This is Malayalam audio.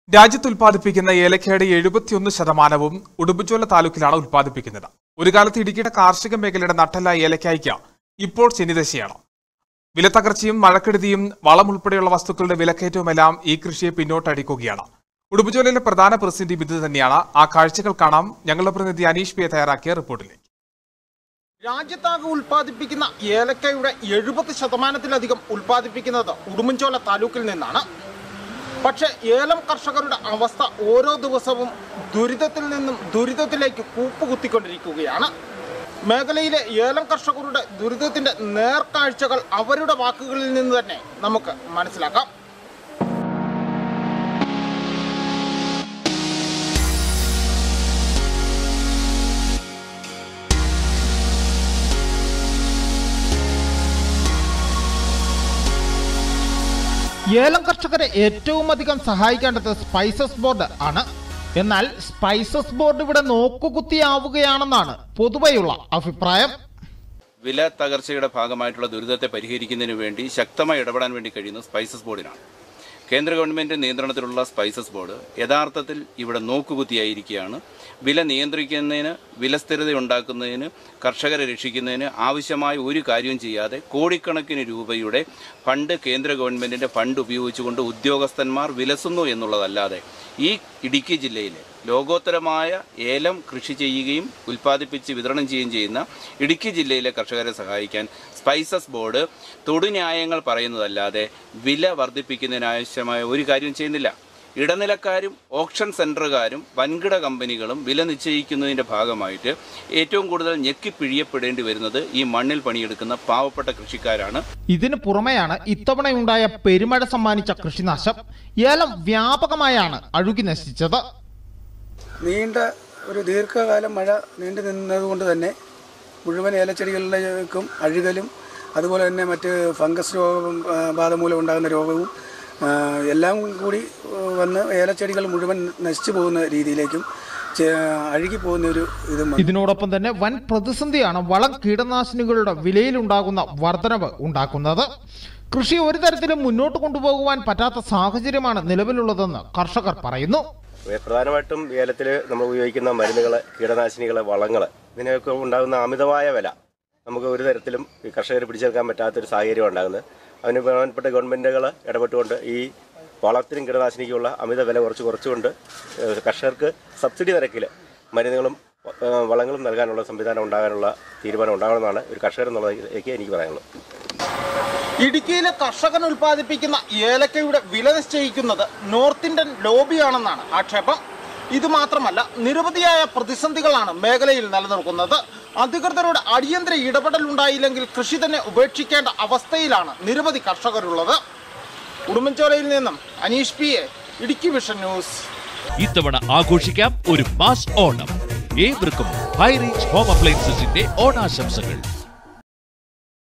രാജ്യത്ത് ഉൽപ്പാദിപ്പിക്കുന്ന ഏലക്കയുടെ എഴുപത്തിയൊന്ന് ശതമാനവും ഉടുമ്പുചോല താലൂക്കിലാണ് ഉൽപ്പാദിപ്പിക്കുന്നത് ഒരു കാലത്ത് ഇടുക്കിയുടെ കാർഷിക മേഖലയുടെ നട്ടലായ ഏലക്കായ്ക്ക് ഇപ്പോൾ ശനിദശയാണ് വിലത്തകർച്ചയും മഴക്കെടുതിയും വളം ഉൾപ്പെടെയുള്ള വസ്തുക്കളുടെ വിലക്കയറ്റവുമെല്ലാം ഈ കൃഷിയെ പിന്നോട്ടടിക്കുകയാണ് ഉടുമ്പുചോലയിലെ പ്രധാന പ്രതിസന്ധി ഇത് തന്നെയാണ് ആ കാഴ്ചകൾ കാണാം ഞങ്ങളുടെ പ്രതിനിധി അനീഷ് പി തയ്യാറാക്കിയ റിപ്പോർട്ടിലേക്ക് രാജ്യത്താകെ ഉൽപ്പാദിപ്പിക്കുന്ന ഏലക്കയുടെ എഴുപത് ശതമാനത്തിലധികം ഉൽപ്പാദിപ്പിക്കുന്നത് ഉടുമ്പൻചോല താലൂക്കിൽ നിന്നാണ് പക്ഷേ ഏലം കർഷകരുടെ അവസ്ഥ ഓരോ ദിവസവും ദുരിതത്തിൽ നിന്നും ദുരിതത്തിലേക്ക് കൂപ്പുകുത്തിക്കൊണ്ടിരിക്കുകയാണ് മേഖലയിലെ ഏലം കർഷകരുടെ ദുരിതത്തിന്റെ നേർക്കാഴ്ചകൾ അവരുടെ വാക്കുകളിൽ നിന്ന് തന്നെ നമുക്ക് മനസ്സിലാക്കാം ഏലം കർഷകരെ ഏറ്റവും അധികം സഹായിക്കേണ്ടത് സ്പൈസസ് ബോർഡ് ആണ് എന്നാൽ സ്പൈസസ് ബോർഡ് ഇവിടെ നോക്കുകുത്തിയാവുകയാണെന്നാണ് പൊതുവെയുള്ള അഭിപ്രായം വില തകർച്ചയുടെ ഭാഗമായിട്ടുള്ള ദുരിതത്തെ പരിഹരിക്കുന്നതിന് വേണ്ടി ശക്തമായി ഇടപെടാൻ വേണ്ടി കഴിയുന്ന സ്പൈസസ് ബോർഡിനാണ് കേന്ദ്ര ഗവൺമെന്റ് നിയന്ത്രണത്തിലുള്ള സ്പൈസസ് ബോർഡ് യഥാർത്ഥത്തിൽ ഇവിടെ നോക്കുകുത്തിയായിരിക്കുകയാണ് വില നിയന്ത്രിക്കുന്നതിന് വിലസ്ഥിരത ഉണ്ടാക്കുന്നതിന് കർഷകരെ രക്ഷിക്കുന്നതിന് ആവശ്യമായ ഒരു കാര്യവും ചെയ്യാതെ കോടിക്കണക്കിന് രൂപയുടെ ഫണ്ട് കേന്ദ്ര ഗവൺമെന്റിന്റെ ഫണ്ട് ഉപയോഗിച്ചുകൊണ്ട് ഉദ്യോഗസ്ഥന്മാർ വിലസുന്നു എന്നുള്ളതല്ലാതെ ഈ ഇടുക്കി ജില്ലയിലെ ലോകോത്തരമായ ഏലം കൃഷി ചെയ്യുകയും ഉൽപ്പാദിപ്പിച്ച് വിതരണം ചെയ്യുകയും ചെയ്യുന്ന ഇടുക്കി ജില്ലയിലെ കർഷകരെ സഹായിക്കാൻ സ്പൈസസ് ബോർഡ് തൊടുന്യായങ്ങൾ പറയുന്നതല്ലാതെ വില വർദ്ധിപ്പിക്കുന്നതിനാവശ്യമായ ഒരു കാര്യവും ചെയ്യുന്നില്ല ഇടനിലക്കാരും ഓപ്ഷൻ സെന്ററുകാരും വൻകിട കമ്പനികളും വില നിശ്ചയിക്കുന്നതിന്റെ ഭാഗമായിട്ട് ഏറ്റവും കൂടുതൽ ഞെക്കിപ്പിഴിയപ്പെടേണ്ടി വരുന്നത് ഈ മണ്ണിൽ പണിയെടുക്കുന്ന പാവപ്പെട്ട കൃഷിക്കാരാണ് ഇതിനു പുറമെയാണ് ഇത്തവണയുണ്ടായ പെരുമഴ സമ്മാനിച്ച കൃഷിനാശം ഏലം വ്യാപകമായാണ് അഴുകി നശിച്ചത് നീണ്ട ഒരു ദീർഘകാലം മഴ നീണ്ടു നിന്നതുകൊണ്ട് തന്നെ മുഴുവൻ ഏലച്ചെടികളിലേക്കും അഴുകലും അതുപോലെ തന്നെ മറ്റ് ഫംഗസ് രോഗം ആ, ബാധ മൂലം ഉണ്ടാകുന്ന രോഗവും ആ, എല്ലാം കൂടി ആ, വന്ന് ഏലച്ചെടികൾ മുഴുവൻ നശിച്ചു പോകുന്ന രീതിയിലേക്കും ചെ- അഴുകി പോകുന്ന ഒരു ഇതും വന്നു. ഇതിനോടൊപ്പം തന്നെ വൻ പ്രതിസന്ധിയാണ് വളം കീടനാശിനികളുടെ വിലയിലുണ്ടാകുന്ന വർധനവ് ഉണ്ടാക്കുന്നത് കൃഷി ഒരു തരത്തിലും മുന്നോട്ട് കൊണ്ടുപോകുവാൻ പറ്റാത്ത സാഹചര്യമാണ് നിലവിലുള്ളതെന്ന് കർഷകർ പറയുന്നു പ്രധാനമായിട്ടും ഏലത്തിൽ നമ്മൾ ഉപയോഗിക്കുന്ന മരുന്നുകൾ കീടനാശിനികൾ വളങ്ങൾ ഇതിനൊക്കെ ഉണ്ടാകുന്ന അമിതമായ വില നമുക്ക് ഒരു തരത്തിലും ഈ കർഷകർ പിടിച്ചെടുക്കാൻ പറ്റാത്തൊരു സാഹചര്യം ഉണ്ടാകുന്നത് അതിന് ബഹുമാനപ്പെട്ട ഗവൺമെൻറ്റുകൾ ഇടപെട്ടുകൊണ്ട് ഈ വളത്തിനും കീടനാശിനിക്കുമുള്ള അമിത വില കുറച്ച് കുറച്ചുകൊണ്ട് ഏഹ് കർഷകർക്ക് സബ്സിഡി നിരക്കിൽ മരുന്നുകളും ഏഹ് വളങ്ങളും നൽകാനുള്ള സംവിധാനം ഉണ്ടാകാനുള്ള തീരുമാനം ഉണ്ടാകണമെന്നാണ് ഒരു കർഷകർ എന്നുള്ളതിലേക്ക് എനിക്ക് പറയാനുള്ളത് ഇടുക്കിയിലെ കർഷകൻ ഉൽപ്പാദിപ്പിക്കുന്ന ഏലക്കയുടെ വില നിശ്ചയിക്കുന്നത് നോർത്ത് ഇന്ത്യൻ ലോബിയാണെന്നാണ് ആക്ഷേപം ഇത് മാത്രമല്ല നിരവധിയായ പ്രതിസന്ധികളാണ് മേഖലയിൽ നിലനിൽക്കുന്നത് അധികൃതരുടെ അടിയന്തര ഇടപെടൽ ഉണ്ടായില്ലെങ്കിൽ കൃഷി തന്നെ ഉപേക്ഷിക്കേണ്ട അവസ്ഥയിലാണ് നിരവധി കർഷകരുള്ളത് ഉടുമ്പൻചോലയിൽ നിന്നും Anish P A Idukki vision news ഇത്തവണ ആഘോഷിക്കാം ഒരു മാസ് ഓണം ഏവർക്കും ഹൈറേഞ്ച് ഹോം അപ്ലയൻസസിന്റെ ഓണാശംസകൾ